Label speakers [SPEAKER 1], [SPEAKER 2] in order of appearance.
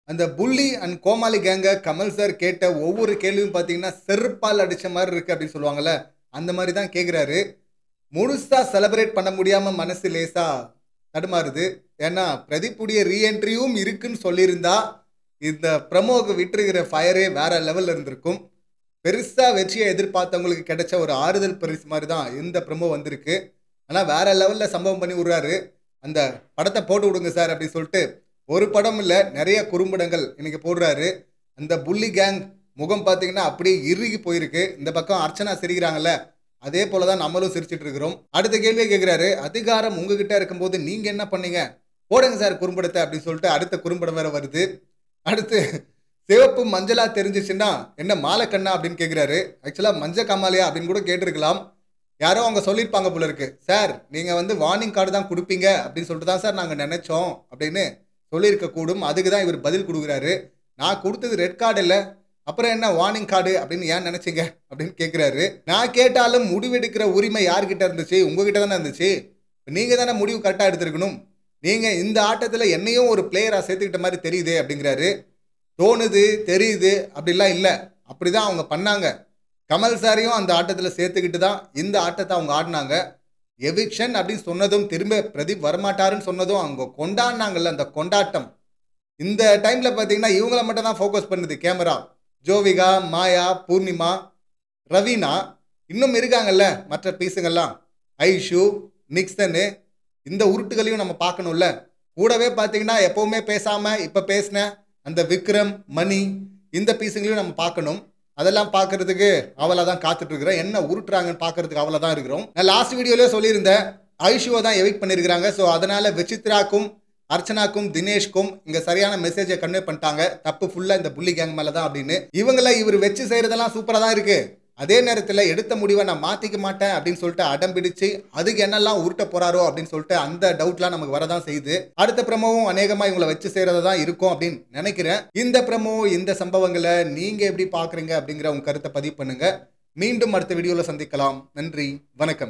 [SPEAKER 1] அந்த புள்ளி அண்ட் கோமாளி கேங்க கமல் சார் கேட்ட ஒவ்வொரு கேள்வியும் பார்த்தீங்கன்னா செருப்பால் அடிச்ச மாதிரி இருக்கு அப்படின்னு சொல்லுவாங்கல்ல அந்த மாதிரி தான் கேட்குறாரு முழுசா செலிப்ரேட் பண்ண முடியாம மனசு லேசா தடுமாறுது ஏன்னா பிரதீப்புடைய ரீஎன்ட்ரியும் இருக்குன்னு சொல்லியிருந்தா இந்த ப்ரமோக்கு விட்டுருக்கிற ஃபயரே வேற லெவல்ல இருந்திருக்கும் பெருசா வெற்றியை எதிர்பார்த்தவங்களுக்கு கிடைச்ச ஒரு ஆறுதல் பரிசு மாதிரி தான் இந்த ப்ரமோ வந்திருக்கு ஆனால் வேற லெவல்ல சம்பவம் பண்ணி விடுறாரு அந்த படத்தை போட்டு விடுங்க சார் அப்படின்னு சொல்லிட்டு ஒரு படம் இல்லை நிறைய குறும்படங்கள் இன்னைக்கு போடுறாரு அந்த புள்ளி கேங் முகம் பார்த்தீங்கன்னா அப்படியே இறுகி போயிருக்கு இந்த பக்கம் அர்ச்சனா சிரிக்கிறாங்கல்ல அதே போல தான் நம்மளும் சிரிச்சிட்டு இருக்கிறோம் அடுத்த கேள்வியை கேட்குறாரு அதிகாரம் உங்ககிட்ட இருக்கும்போது நீங்க என்ன பண்ணீங்க போடுங்க சார் குறும்படத்தை அப்படின்னு சொல்லிட்டு அடுத்த குறும்படம் வேற வருது அடுத்து சிவப்பு மஞ்சளா தெரிஞ்சிச்சுன்னா என்ன மாலை கண்ணா அப்படின்னு கேட்குறாரு ஆக்சுவலாக மஞ்ச காமாலையா அப்படின்னு கூட கேட்டிருக்கலாம் யாரோ அவங்க சொல்லியிருப்பாங்க போல இருக்கு சார் நீங்கள் வந்து வார்னிங் கார்டு தான் கொடுப்பீங்க அப்படின்னு சொல்லிட்டு தான் சார் நாங்கள் நினைச்சோம் அப்படின்னு சொல்லியிருக்க கூடும் அதுக்கு தான் இவர் பதில் கொடுக்குறாரு நான் கொடுத்தது ரெட் கார்டு இல்லை அப்புறம் என்ன வார்னிங் கார்டு அப்படின்னு ஏன் நினைச்சீங்க அப்படின்னு கேட்குறாரு நான் கேட்டாலும் முடிவெடுக்கிற உரிமை யார்கிட்ட இருந்துச்சு உங்ககிட்ட தானே இருந்துச்சு நீங்க தானே முடிவு கரெக்டாக எடுத்திருக்கணும் நீங்க இந்த ஆட்டத்தில் என்னையும் ஒரு பிளேயராக சேர்த்துக்கிட்ட மாதிரி தெரியுது அப்படிங்கிறாரு தோணுது தெரியுது அப்படிலாம் இல்லை அப்படிதான் அவங்க பண்ணாங்க கமல் சாரையும் அந்த ஆட்டத்தில் சேர்த்துக்கிட்டு தான் இந்த ஆட்டத்தை அவங்க ஆடினாங்க எவிக்ஷன் அப்படின்னு சொன்னதும் திரும்ப பிரதீப் வரமாட்டாருன்னு சொன்னதும் அவங்க கொண்டாடினாங்கல்ல அந்த கொண்டாட்டம் இந்த டைமில் பார்த்தீங்கன்னா இவங்கள மட்டும் தான் ஃபோக்கஸ் பண்ணுது கேமரா ஜோவிகா மாயா பூர்ணிமா ரவீனா இன்னும் இருக்காங்கல்ல மற்ற பீஸுங்கள்லாம் ஐஷு நிக்சனு இந்த உருட்டுகளையும் நம்ம பார்க்கணும்ல கூடவே பார்த்தீங்கன்னா எப்போவுமே பேசாமல் இப்போ பேசின அந்த விக்ரம் மணி இந்த பீஸுங்களையும் நம்ம பார்க்கணும் அதெல்லாம் பார்க்கறதுக்கு அவளை தான் காத்துட்டு இருக்கிறோம் என்ன உருட்டுறாங்கன்னு பார்க்கறதுக்கு அவளை தான் இருக்கிறோம் நான் லாஸ்ட் வீடியோலேயே சொல்லியிருந்தேன் ஐஷுவை தான் எவிக் பண்ணியிருக்கிறாங்க ஸோ அதனால விசித்ராக்கும் அர்ச்சனாக்கும் தினேஷ்க்கும் இங்க சரியான மெசேஜை கன்வே பண்ணிட்டாங்க தப்பு ஃபுல்லா இந்த புள்ளி கேங் மேல தான் அப்படின்னு இவங்கள இவர் வச்சு செய்யறதெல்லாம் சூப்பரா தான் இருக்கு அதே நேரத்தில் எடுத்த முடிவை நான் மாற்றிக்க மாட்டேன் அப்படின்னு சொல்லிட்டு அடம் பிடிச்சு அதுக்கு என்னெல்லாம் உருட்ட போறாரோ அப்படின்னு சொல்லிட்டு அந்த டவுட்லாம் நமக்கு வரதான் செய்யுது அடுத்த பிரமோவும் அநேகமாக இவங்களை வச்சு செய்கிறதா தான் இருக்கும் அப்படின்னு நினைக்கிறேன் இந்த பிரமோ இந்த சம்பவங்களை நீங்கள் எப்படி பார்க்குறீங்க அப்படிங்கிற உங்க கருத்தை பதிவு பண்ணுங்க மீண்டும் அடுத்த வீடியோவில் சந்திக்கலாம் நன்றி வணக்கம்